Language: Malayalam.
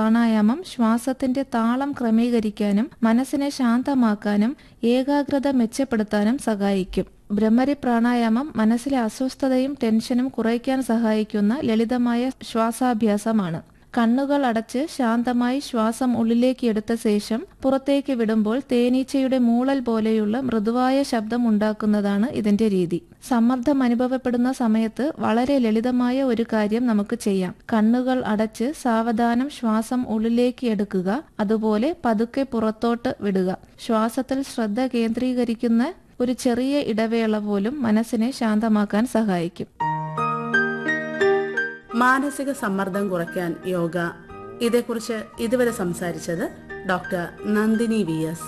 പ്രാണായാമം ശ്വാസത്തിന്റെ താളം ക്രമീകരിക്കാനും മനസ്സിനെ ശാന്തമാക്കാനും ഏകാഗ്രത മെച്ചപ്പെടുത്താനും സഹായിക്കും ഭ്രമരി പ്രാണായാമം മനസ്സിലെ അസ്വസ്ഥതയും ടെൻഷനും കുറയ്ക്കാൻ സഹായിക്കുന്ന ലളിതമായ ശ്വാസാഭ്യാസമാണ് കണ്ണുകൾ അടച്ച് ശാന്തമായി ശ്വാസം ഉള്ളിലേക്ക് എടുത്ത ശേഷം പുറത്തേക്ക് വിടുമ്പോൾ തേനീച്ചയുടെ മൂളൽ പോലെയുള്ള മൃദുവായ ശബ്ദം ഉണ്ടാക്കുന്നതാണ് ഇതിന്റെ രീതി സമ്മർദ്ദം അനുഭവപ്പെടുന്ന സമയത്ത് വളരെ ലളിതമായ ഒരു കാര്യം നമുക്ക് ചെയ്യാം കണ്ണുകൾ അടച്ച് സാവധാനം ശ്വാസം ഉള്ളിലേക്ക് എടുക്കുക അതുപോലെ പതുക്കെ പുറത്തോട്ട് വിടുക ശ്വാസത്തിൽ ശ്രദ്ധ കേന്ദ്രീകരിക്കുന്ന ഒരു ചെറിയ ഇടവേള പോലും മനസ്സിനെ ശാന്തമാക്കാൻ സഹായിക്കും മാനസിക സമ്മർദ്ദം കുറയ്ക്കാൻ യോഗ ഇതേക്കുറിച്ച് ഇതുവരെ സംസാരിച്ചത് ഡോക്ടർ നന്ദിനി വി എസ്